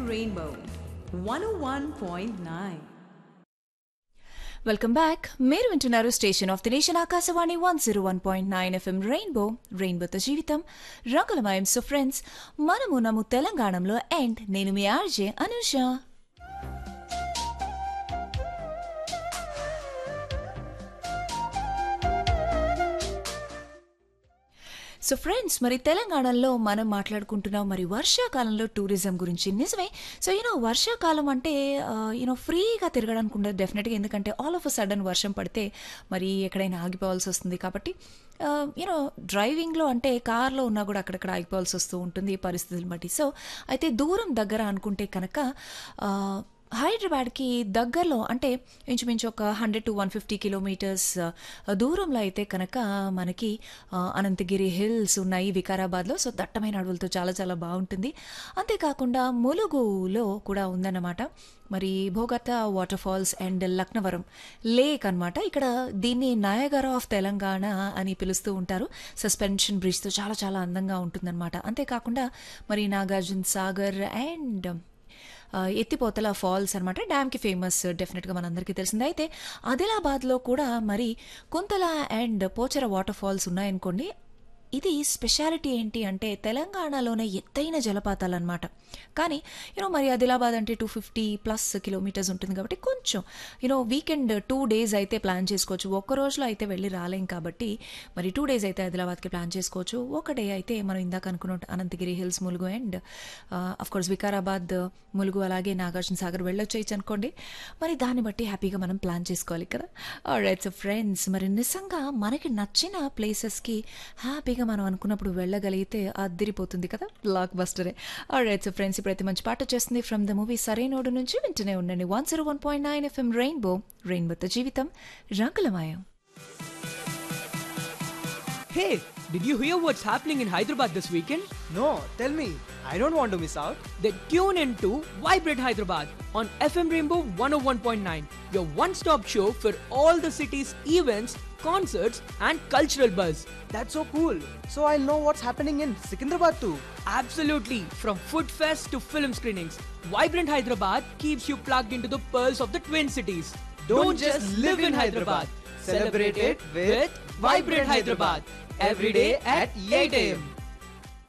Rainbow 101.9. Welcome back మీరు వింటున్నారు station of the nation Akashvani one zero one point nine FM rainbow రెయిన్బోతో జీవితం రంగులమయం సో ఫ్రెండ్స్ మనము నమ్ము తెలంగాణలో అండ్ నేను మీ ఆర్జే అనూష సో ఫ్రెండ్స్ మరి తెలంగాణలో మనం మాట్లాడుకుంటున్నాం మరి వర్షాకాలంలో టూరిజం గురించి నిజమే సో యూనో వర్షాకాలం అంటే యూనో ఫ్రీగా తిరగడానికి ఉండదు డెఫినెట్గా ఎందుకంటే ఆల్ ఆఫ్ అ సడన్ వర్షం పడితే మరి ఎక్కడైనా ఆగిపోవాల్సి వస్తుంది కాబట్టి యూనో డ్రైవింగ్లో అంటే కార్లో ఉన్నా కూడా అక్కడక్కడ ఆగిపోవాల్సి వస్తూ ఉంటుంది ఈ పరిస్థితులను బట్టి సో అయితే దూరం దగ్గర అనుకుంటే కనుక ఆ, హైదరాబాద్కి దగ్గరలో అంటే ఇంచుమించు ఒక hundred to one fifty kilometres దూరంలో అయితే కనుక మనకి ఆ, అనంతగిరి హిల్స్ ఉన్నాయి వికారాబాద్లో సో దట్టమైన అడవులతో చాలా చాలా బాగుంటుంది అంతేకాకుండా ములుగులో కూడా ఉందన్నమాట మరి Bogatha water falls and Laknavaram lake అన్నమాట ఇక్కడ దీన్ని నయగర ఆఫ్ తెలంగాణ అని పిలుస్తూ ఉంటారు సస్పెన్షన్ బ్రిడ్జ్తో చాలా చాలా అందంగా ఉంటుందన్నమాట అంతేకాకుండా మరి నాగార్జున సాగర్ అండ్ ఆ, ఎత్తిపోతల ఫాల్స్ అనమాట డ్యామ్కి ఫేమస్ డెఫినెట్గా మనందరికీ తెలిసిందే అయితే ఆదిలాబాద్లో కూడా మరి Kuntala and Pochera water falls ఉన్నాయనుకోండి ఇది స్పెషాలిటీ ఏంటి అంటే తెలంగాణలోనే ఎత్తైన జలపాతాలు అనమాట కానీ యూనో మరి ఆదిలాబాద్ అంటే టూ ఫిఫ్టీ ప్లస్ కిలోమీటర్స్ ఉంటుంది కాబట్టి కొంచెం యూనో వీకెండ్ టూ డేస్ అయితే ప్లాన్ చేసుకోవచ్చు ఒక్క రోజులో అయితే వెళ్ళి రాలేం కాబట్టి మరి టూ డేస్ అయితే ఆదిలాబాద్కి ప్లాన్ చేసుకోవచ్చు ఒక డే అయితే మనం ఇందాక అనుకున్న Ananthagiri hills Mulugu and of course Vikarabad Mulugu అలాగే నాగార్జున సాగర్ వెళ్ళొచ్చేయచ్చు అనుకోండి మరి దాన్ని బట్టి హ్యాపీగా మనం ప్లాన్ చేసుకోవాలి కదా రైట్ సో ఫ్రెండ్స్ మరి నిజంగా మనకి నచ్చిన ప్లేసెస్కి హ్యాపీగా మనం అనుకున్నప్పుడు వెళ్ళగలిగితే అదిరిపోతుంది కదా బ్లాక్ బస్టరే రైట్ సో ఫ్రెండ్స్ ఇప్పుడైతే మంచి పాట వచ్చేస్తుంది ఫ్రమ్ ద మూవీ సరైనోడు నుంచి వింటూనే ఉండండి one zero one point nine FM rainbow రెయిన్బోతో జీవితం రంగులమయం Hey, did you hear what's happening in Hyderabad this weekend? No, tell me. I don't want to miss out. Then tune in to Vibrate Hyderabad on FM Rainbow 101.9, your one stop show for all the city's events, concerts, and cultural buzz. That's so cool. So I'll know what's happening in Secunderabad too. Absolutely, from food fest to film screenings, Vibrant Hyderabad keeps you plugged into the pearls of the Twin Cities. Don't just live in Hyderabad. Celebrate it with Vibrant Hyderabad. Every day at 8 a.m.